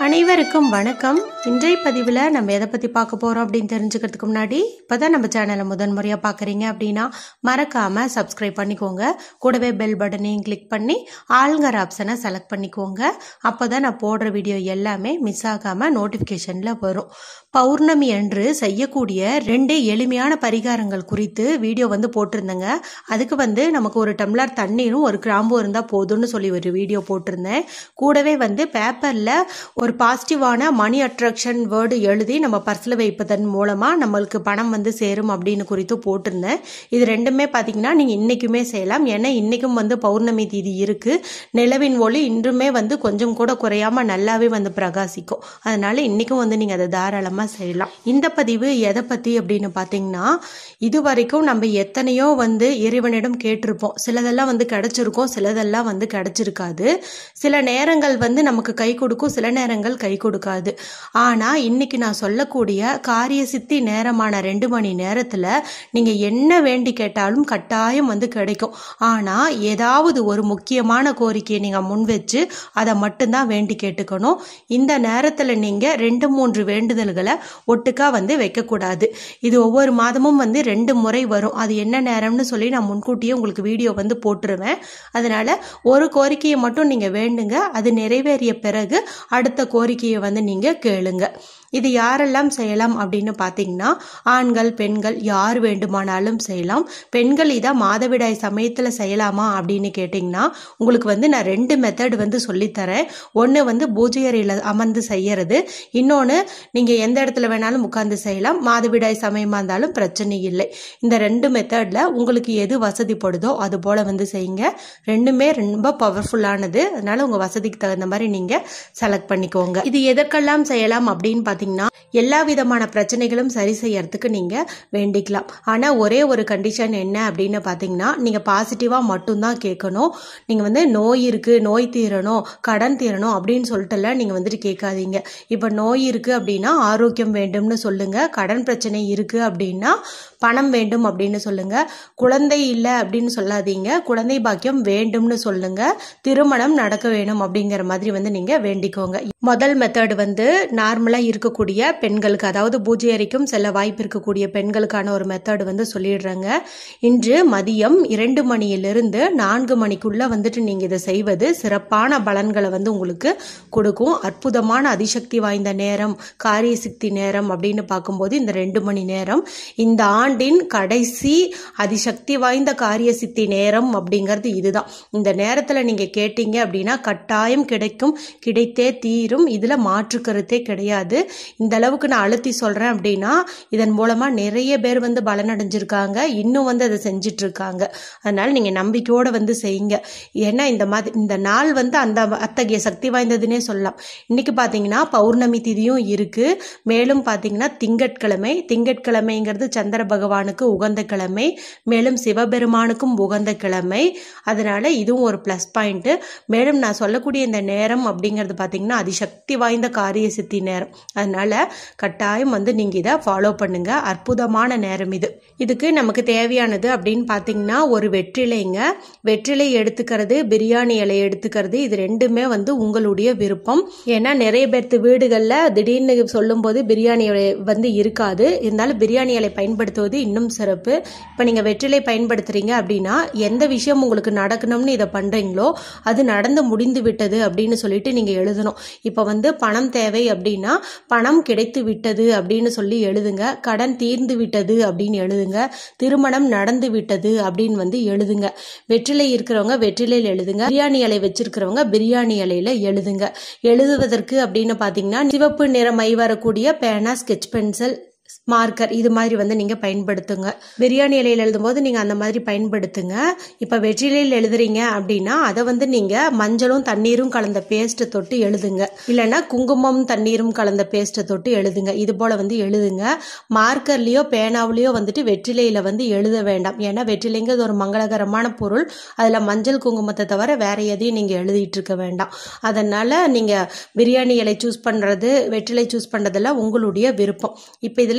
அனைவருக்கும் வணக்கம் இன்றைய பதிவில் நம்ம எதை பற்றி பார்க்க போகிறோம் அப்படின்னு தெரிஞ்சுக்கிறதுக்கு முன்னாடி இப்போ தான் நம்ம சேனலை முதன் முறையாக பார்க்குறீங்க அப்படின்னா மறக்காமல் சப்ஸ்கிரைப் பண்ணிக்கோங்க கூடவே பெல் பட்டனையும் கிளிக் பண்ணி ஆளுங்கர் ஆப்ஷனை செலக்ட் பண்ணிக்கோங்க அப்போ தான் நான் போடுற வீடியோ எல்லாமே மிஸ் ஆகாமல் நோட்டிஃபிகேஷனில் வரும் பௌர்ணமி அன்று செய்யக்கூடிய ரெண்டு எளிமையான பரிகாரங்கள் குறித்து வீடியோ வந்து போட்டிருந்தேங்க அதுக்கு வந்து நமக்கு ஒரு டம்ளர் தண்ணீரும் ஒரு கிராம்பும் இருந்தால் போதும்னு சொல்லி ஒரு வீடியோ போட்டிருந்தேன் கூடவே வந்து பேப்பரில் ஒரு பாசிட்டிவான மணி அட்ராக்ஷன் வேர்டு எழுதி நம்ம பர்ஸில் வைப்பதன் மூலமாக நம்மளுக்கு பணம் வந்து சேரும் அப்படின்னு குறித்து போட்டிருந்தேன் இது ரெண்டுமே பார்த்தீங்கன்னா நீங்கள் இன்றைக்குமே செய்யலாம் ஏன்னா இன்றைக்கும் வந்து பௌர்ணமி தீதி இருக்குது நிலவின் ஒளி இன்றுமே வந்து கொஞ்சம் கூட குறையாமல் நல்லாவே வந்து பிரகாசிக்கும் அதனால இன்றைக்கும் வந்து நீங்கள் அதை தாராளமாக செய்யலாம் இந்த பதிவு எதை பற்றி அப்படின்னு பார்த்தீங்கன்னா இது வரைக்கும் நம்ம எத்தனையோ வந்து இறைவனிடம் கேட்டிருப்போம் சிலதெல்லாம் வந்து கிடைச்சிருக்கும் சிலதெல்லாம் வந்து கிடைச்சிருக்காது சில நேரங்கள் வந்து நமக்கு கை கொடுக்கும் சில நேரங்கள் கை கொடுக்காது ஆனால் இன்னைக்கு நான் சொல்லக்கூடிய காரிய சித்தி நேரமான ரெண்டு மணி நேரத்தில் நீங்கள் என்ன வேண்டி கேட்டாலும் கட்டாயம் வந்து கிடைக்கும் ஆனால் ஏதாவது ஒரு முக்கியமான கோரிக்கையை நீங்கள் முன் வச்சு அதை மட்டும்தான் வேண்டி கேட்டுக்கணும் இந்த நேரத்தில் நீங்கள் ரெண்டு மூன்று வேண்டுதல்களை ஒட்டுக்கா வந்து வைக்கக்கூடாது இது ஒவ்வொரு மாதமும் வந்து ரெண்டு முறை வரும் அது என்ன நேரம்னு சொல்லி நான் முன்கூட்டியே உங்களுக்கு வீடியோ வந்து போட்டுருவேன் அதனால ஒரு கோரிக்கையை மட்டும் நீங்கள் வேண்டுங்க அது நிறைவேறிய பிறகு அடுத்த கோரிக்கையை வந்து நீங்கள் கேளுங்க இது யாரெல்லாம் செய்யலாம் அப்படின்னு பார்த்தீங்கன்னா ஆண்கள் பெண்கள் யார் வேண்டுமானாலும் செய்யலாம் பெண்கள் இதை மாதவிடாய் சமயத்தில் செய்யலாமா அப்படின்னு கேட்டிங்கன்னா உங்களுக்கு வந்து நான் ரெண்டு மெத்தட் வந்து சொல்லித்தரேன் ஒன்று வந்து பூஜை அறையில் அமர்ந்து செய்யறது இன்னொன்று நீங்கள் எந்த இடத்துல வேணாலும் உட்காந்து செய்யலாம் மாதவிடாய் சமயமாக இருந்தாலும் பிரச்சனை இல்லை இந்த ரெண்டு மெத்தடில் உங்களுக்கு எது வசதிப்படுதோ அது போல் வந்து செய்யுங்க ரெண்டுமே ரொம்ப பவர்ஃபுல்லானது அதனால உங்கள் வசதிக்கு தகுந்த மாதிரி நீங்கள் செலக்ட் பண்ணிக்கோங்க இது எதற்கெல்லாம் செய்யலாம் அப்படின்னு பார்த்தீங்கன்னா எல்லா விதமான பிரச்சனைகளும் சரி செய்யறதுக்கு நீங்கள் வேண்டிக்கலாம் ஆனால் ஒரே ஒரு கண்டிஷன் என்ன அப்படின்னு பார்த்தீங்கன்னா நீங்கள் பாசிட்டிவாக மட்டும்தான் கேட்கணும் நீங்கள் வந்து நோய் இருக்குது நோய் தீரணும் கடன் தீரணும் அப்படின்னு சொல்லிட்டுல நீங்கள் வந்துட்டு கேட்காதீங்க இப்போ நோய் இருக்குது அப்படின்னா ஆரோக்கியம் வேண்டும்னு சொல்லுங்கள் கடன் பிரச்சனை இருக்குது அப்படின்னா பணம் வேண்டும் அப்படின்னு சொல்லுங்க குழந்தை இல்லை அப்படின்னு சொல்லாதீங்க குழந்தை பாக்கியம் வேண்டும்னு சொல்லுங்க திருமணம் நடக்க வேணும் அப்படிங்கிற மாதிரி வந்து நீங்க வேண்டிக்கோங்க முதல் மெத்தட் வந்து நார்மலா இருக்கக்கூடிய பெண்களுக்கு அதாவது பூஜை அறைக்கும் செல்ல வாய்ப்பு இருக்கக்கூடிய பெண்களுக்கான ஒரு மெத்தட் வந்து சொல்லிடுறேங்க இன்று மதியம் இரண்டு மணியிலிருந்து நான்கு மணிக்குள்ள வந்துட்டு நீங்க இதை செய்வது சிறப்பான பலன்களை வந்து உங்களுக்கு கொடுக்கும் அற்புதமான அதிசக்தி வாய்ந்த நேரம் காரிய சக்தி நேரம் அப்படின்னு பார்க்கும்போது இந்த ரெண்டு மணி நேரம் இந்த ஆண்டின் கடைசி அதிசக்தி வாய்ந்த காரிய சித்தி நேரம் அப்படிங்கிறது இதுதான் இந்த நேரத்தில் நீங்கள் கேட்டீங்க அப்படின்னா கட்டாயம் கிடைக்கும் கிடைத்தே தீரும் இதில் மாற்று கருத்தே கிடையாது இந்த அளவுக்கு நான் அழுத்தி சொல்கிறேன் அப்படின்னா இதன் மூலமாக நிறைய பேர் வந்து பலனடைஞ்சிருக்காங்க இன்னும் வந்து அதை செஞ்சுட்டு இருக்காங்க அதனால நீங்கள் நம்பிக்கையோடு வந்து செய்யுங்க ஏன்னா இந்த மாதிரி இந்த நாள் வந்து அந்த அத்தகைய சக்தி வாய்ந்ததுன்னே சொல்லலாம் இன்னைக்கு பார்த்தீங்கன்னா பௌர்ணமி திதியும் இருக்குது மேலும் பார்த்தீங்கன்னா திங்கட்கிழமை திங்கட்கிழமைங்கிறது சந்திர பகவானுக்கு உகந்த கிழமை மேலும் சிவபெருமானுக்கும் உகந்த கிழமை அதனால இதுவும் ஒரு ப்ளஸ் பாயிண்ட்டு மேலும் நான் சொல்லக்கூடிய இந்த நேரம் அப்படிங்கிறது பார்த்தீங்கன்னா அதிசக்தி வாய்ந்த காரிய சித்தி நேரம் அதனால கட்டாயம் வந்து நீங்கள் இதை ஃபாலோ பண்ணுங்க அற்புதமான நேரம் இது இதுக்கு நமக்கு தேவையானது அப்படின்னு பார்த்தீங்கன்னா ஒரு வெற்றிலைங்க வெற்றிலை எடுத்துக்கிறது பிரியாணி இலை எடுத்துக்கிறது இது ரெண்டுமே வந்து உங்களுடைய விருப்பம் ஏன்னா நிறைய பேர்த்து வீடுகளில் திடீர்னு சொல்லும்போது பிரியாணி இலை வந்து இருக்காது இருந்தாலும் பிரியாணி இலை பயன்படுத்துவது இன்னும் சிறப்பு இப்போ நீங்கள் வெற்றிலை பயன்படுத்துறீங்க அப்படின்னா எந்த விஷயம் உங்களுக்கு நடக்கணும்னு இதை பண்ணுறீங்களோ அது நடந்து முடிந்து விட்டது அப்படின்னு சொல்லிட்டு நீங்கள் எழுதணும் இப்போ வந்து பணம் தேவை அப்படின்னா பணம் கிடைத்து விட்டது அப்படின்னு சொல்லி எழுதுங்க கடன் தீர்ந்து விட்டது அப்படின்னு எழுதுங்க திருமணம் நடந்து விட்டது அப்படின்னு வந்து எழுதுங்க வெற்றிலை இருக்கிறவங்க வெற்றிலையில் எழுதுங்க பிரியாணி இலை வச்சிருக்கிறவங்க பிரியாணி இலையில எழுதுங்க எழுதுவதற்கு அப்படின்னு பார்த்தீங்கன்னா சிவப்பு நிறமை வரக்கூடிய பேனா ஸ்கெச் பென்சில் மார்க்கர் இது மாதிரி வந்து நீங்கள் பயன்படுத்துங்க பிரியாணி இலையில் எழுதும்போது நீங்கள் அந்த மாதிரி பயன்படுத்துங்க இப்போ வெற்றிலையில் எழுதுறீங்க அப்படின்னா அதை வந்து நீங்கள் மஞ்சளும் தண்ணீரும் கலந்த பேஸ்ட்டை தொட்டு எழுதுங்க இல்லைன்னா குங்குமம் தண்ணீரும் கலந்த பேஸ்ட்டை தொட்டு எழுதுங்க இது போல் வந்து எழுதுங்க மார்க்கர்லேயோ பேனாவிலையோ வந்துட்டு வெற்றிலையில் வந்து எழுத வேண்டாம் ஏன்னா வெற்றிலைங்கிறது ஒரு மங்களகரமான பொருள் அதில் மஞ்சள் குங்குமத்தை தவிர வேற எதையும் நீங்கள் எழுதிட்டு இருக்க வேண்டாம் அதனால் நீங்கள் பிரியாணி இலை சூஸ் பண்ணுறது வெற்றிலை சூஸ் பண்ணுறதெல்லாம் உங்களுடைய விருப்பம் இப்போ இதில்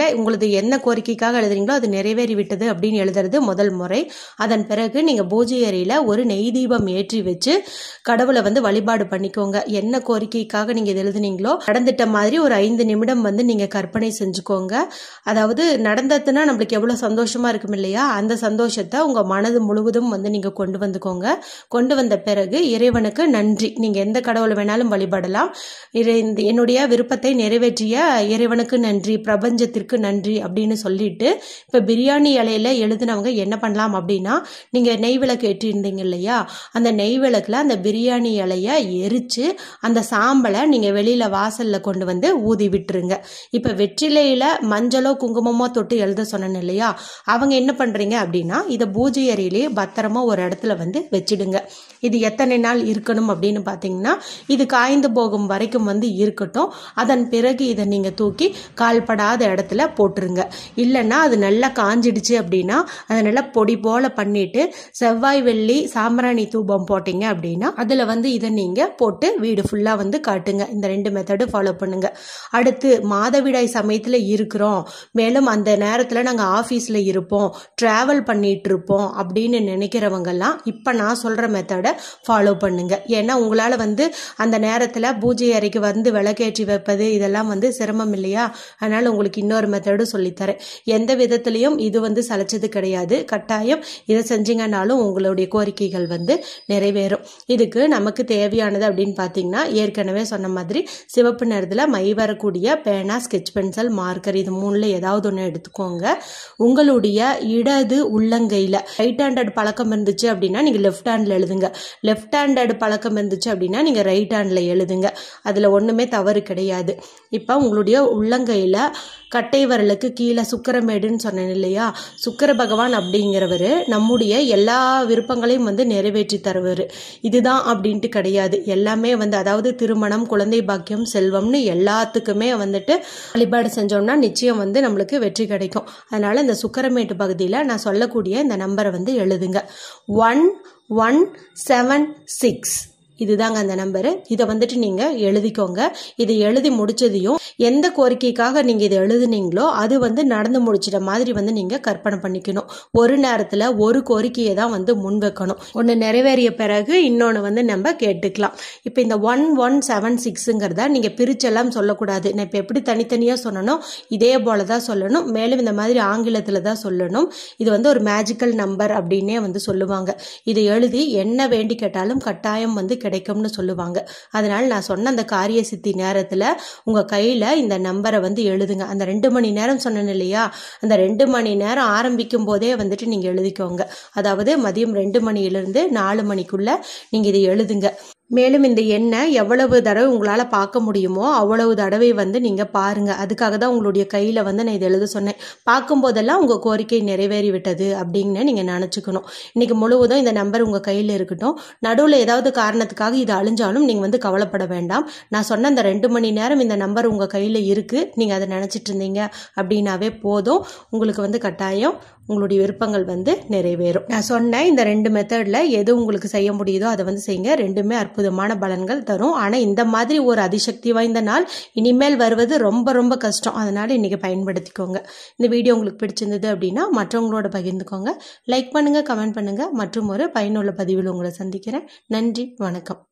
அறையில் உங்களது என்ன கோரிக்கைக்காக எழுதுறீங்களோ அது நிறைவேறி விட்டது அப்படின்னு எழுதுறது முதல் முறை அதன் பிறகு நீங்கள் பூஜை அறையில் ஒரு நெய் தீபம் ஏற்றி வச்சு கடவுளை வந்து வழிபாடு பண்ணிக்கோங்க என்ன கோரிக்கைக்காக நீங்கள் இது எழுதுனீங்களோ நடந்துட்ட மாதிரி ஒரு ஐந்து நிமிடம் வந்து நீங்கள் கற்பனை செஞ்சுக்கோங்க அதாவது நடந்ததுன்னா நம்மளுக்கு எவ்வளோ சந்தோஷமா இருக்கும் இல்லையா அந்த சந்தோஷத்தை உங்கள் மனது முழுவதும் வந்து நீங்கள் கொண்டு வந்துக்கோங்க கொண்டு வந்த பிறகு இறைவனுக்கு நன்றி நீங்கள் எந்த கடவுளை வேணாலும் வழிபடலாம் இறை- இந்த என்னுடைய விருப்பத்தை நிறைவேற்றிய இறைவனுக்கு நன்றி பிரபஞ்சத்திற்கு நன்றி அப்படின்னு சொல்லிட்டு இப்போ பிரியாணி இலையில எழுதினவங்க என்ன பண்ணலாம் அப்படின்னா நீங்கள் நெய் விளக்கு ஏற்றிருந்தீங்க இல்லையா அந்த நெய் விளக்குல அந்த பிரியாணி இலைய எரிச்சு அந்த சாம்பலை நீங்கள் வெளியில் வாசலில் கொண்டு வந்து ஊதி விட்டுருங்க இப்போ வெற்றிலையில் மஞ்சளோ குங்குமமோ தொட்டு எழுத சொன்னேன் இல்லையா அவங்க என்ன பண்ணுறீங்க அப்படின்னா இதை பூஜை அறையிலேயே பத்திரமா ஒரு இடத்துல வந்து வச்சிடுங்க இது எத்தனை நாள் இருக்கணும் அப்படின்னு பார்த்தீங்கன்னா இது காய்ந்து போகும் வரைக்கும் வந்து இருக்கட்டும் அதன் பிறகு இதை நீங்கள் தூக்கி கால்படாத இடத்துல போட்டுருங்க இல்லைன்னா அது நல்லா காஞ்சிடுச்சு அப்படின்னா அதை நல்லா பொடி போல பண்ணிட்டு செவ்வாய் வெள்ளி சாம்பிராணி தூபம் போட்டீங்க அப்படின்னா அதில் வந்து இதை நீங்கள் போட்டு வீடு ஃபுல்லாக வந்து காட்டுங்க இந்த ரெண்டு மெத்தடு ஃபாலோ பண்ணுங்க அடுத்து மாதவிடாய் சமயத்தில் இருக்கிறோம் மேலும் அந்த நேரத்தில் நாங்கள் ஆஃபீஸில் இருப்போம் ட்ராவல் பண்ணிட்டு இருப்போம் அப்படின்னு நினைக்கிறவங்கெல்லாம் இப்போ நான் சொல்கிற மெத்தடை ஃபாலோ பண்ணுங்க ஏன்னா உங்களால் வந்து அந்த நேரத்தில் பூஜை அறைக்கு வந்து விளக்கேற்றி வைப்பது இதெல்லாம் வந்து சிரமம் இல்லையா அதனால் உங்களுக்கு இன்னொரு மெத்தடும் சொல்லித்தரேன் எந்த விதத்துலையும் இது வந்து சளைச்சது கிடையாது கட்டாயம் இதை செஞ்சீங்கன்னாலும் உங்களுடைய கோரிக்கைகள் வந்து நிறைவேறும் இதுக்கு நமக்கு தேவையானது அப்படின்னு பார்த்தீங்கன்னா ஏற்கனவே சொன்ன மாதிரி சிவப்பு நிறத்தில் மை வரக்கூடிய பேனா ஸ்கெட்ச் பென்சில் மார்க்கர் இது மூணுல ஏதாவது ஒன்று எடுத்துக்கோங்க உங்களுடைய இடது உள்ளங்கையில் ரைட் ஹேண்டட் பழக்கம் இருந்துச்சு அப்படின்னா நீங்கள் லெஃப்ட் ஹேண்டில் எழுதுங்க லெஃப்ட் ஹேண்டட் பழக்கம் இருந்துச்சு அப்படின்னா நீங்கள் ரைட் ஹேண்டில் எழுதுங்க அதில் ஒன்றுமே தவறு கிடையாது இப்போ உங்களுடைய உள்ளங்கையில் கட்டை விரலுக்கு கீழே சுக்கரமேடுன்னு சொன்னேன் இல்லையா சுக்கர பகவான் அப்படிங்கிறவர் நம்முடைய எல்லா விருப்பங்களையும் வந்து நிறைவேற்றி தருவார் இதுதான் அப்படின்ட்டு கிடையாது எல்லாமே வந்து அதாவது திருமணம் குழந்தை பாக்கியம் செல்வம்னு எல்லாத்துக்குமே வந்துட்டு வழிபாடு செஞ்சோம்னா நிச்சயம் வந்து நம்மளுக்கு வெற்றி கிடைக்கும் அதனால இந்த சுக்கரமேட்டு பகுதியில் நான் சொல்லக்கூடிய இந்த நம்பரை வந்து எழுதுங்க ஒன் ஒன் செவன் சிக்ஸ் இதுதாங்க அந்த நம்பரு இதை வந்துட்டு நீங்கள் எழுதிக்கோங்க இதை எழுதி முடிச்சதையும் எந்த கோரிக்கைக்காக நீங்கள் இதை எழுதுனீங்களோ அது வந்து நடந்து முடிச்சிட்ட மாதிரி வந்து நீங்கள் கற்பனை பண்ணிக்கணும் ஒரு நேரத்தில் ஒரு கோரிக்கையை தான் வந்து முன் வைக்கணும் ஒன்று நிறைவேறிய பிறகு இன்னொன்று வந்து நம்ம கேட்டுக்கலாம் இப்போ இந்த ஒன் ஒன் செவன் சிக்ஸுங்கிறத நீங்கள் பிரிச்செல்லாம் சொல்லக்கூடாது நான் இப்போ எப்படி தனித்தனியாக சொன்னனோ இதே போல தான் சொல்லணும் மேலும் இந்த மாதிரி ஆங்கிலத்தில் தான் சொல்லணும் இது வந்து ஒரு மேஜிக்கல் நம்பர் அப்படின்னே வந்து சொல்லுவாங்க இதை எழுதி என்ன வேண்டி கேட்டாலும் கட்டாயம் வந்து கிடைக்கும்னு சொல்லுவாங்க அதனால நான் சொன்ன அந்த காரிய சித்தி நேரத்தில் உங்கள் கையில் இந்த நம்பரை வந்து எழுதுங்க அந்த ரெண்டு மணி நேரம் சொன்னேன் இல்லையா அந்த ரெண்டு மணி நேரம் ஆரம்பிக்கும் போதே வந்துட்டு நீங்கள் எழுதிக்கோங்க அதாவது மதியம் ரெண்டு மணியிலிருந்து நாலு மணிக்குள்ள நீங்கள் இதை எழுதுங்க மேலும் இந்த எண்ணை எவ்வளவு தடவை உங்களால் பார்க்க முடியுமோ அவ்வளவு தடவை வந்து நீங்கள் பாருங்கள் அதுக்காக தான் உங்களுடைய கையில் வந்து நான் இதை எழுத சொன்னேன் பார்க்கும்போதெல்லாம் உங்கள் கோரிக்கை நிறைவேறி விட்டது அப்படின்னு நீங்கள் நினச்சிக்கணும் இன்னைக்கு முழுவதும் இந்த நம்பர் உங்கள் கையில் இருக்கட்டும் நடுவில் ஏதாவது காரணத்துக்காக இது அழிஞ்சாலும் நீங்கள் வந்து கவலைப்பட வேண்டாம் நான் சொன்ன அந்த ரெண்டு மணி நேரம் இந்த நம்பர் உங்கள் கையில் இருக்குது நீங்கள் அதை நினச்சிட்டு இருந்தீங்க அப்படின்னாவே போதும் உங்களுக்கு வந்து கட்டாயம் உங்களுடைய விருப்பங்கள் வந்து நிறைவேறும் நான் சொன்ன இந்த ரெண்டு மெத்தடில் எது உங்களுக்கு செய்ய முடியுதோ அதை வந்து செய்யுங்க ரெண்டுமே அற்புதமான பலன்கள் தரும் ஆனால் இந்த மாதிரி ஒரு அதிசக்தி வாய்ந்த நாள் இனிமேல் வருவது ரொம்ப ரொம்ப கஷ்டம் அதனால் இன்றைக்கி பயன்படுத்திக்கோங்க இந்த வீடியோ உங்களுக்கு பிடிச்சிருந்தது அப்படின்னா மற்றவங்களோட பகிர்ந்துக்கோங்க லைக் பண்ணுங்கள் கமெண்ட் பண்ணுங்கள் மற்றும் ஒரு பயனுள்ள பதிவில் உங்களை சந்திக்கிறேன் நன்றி வணக்கம்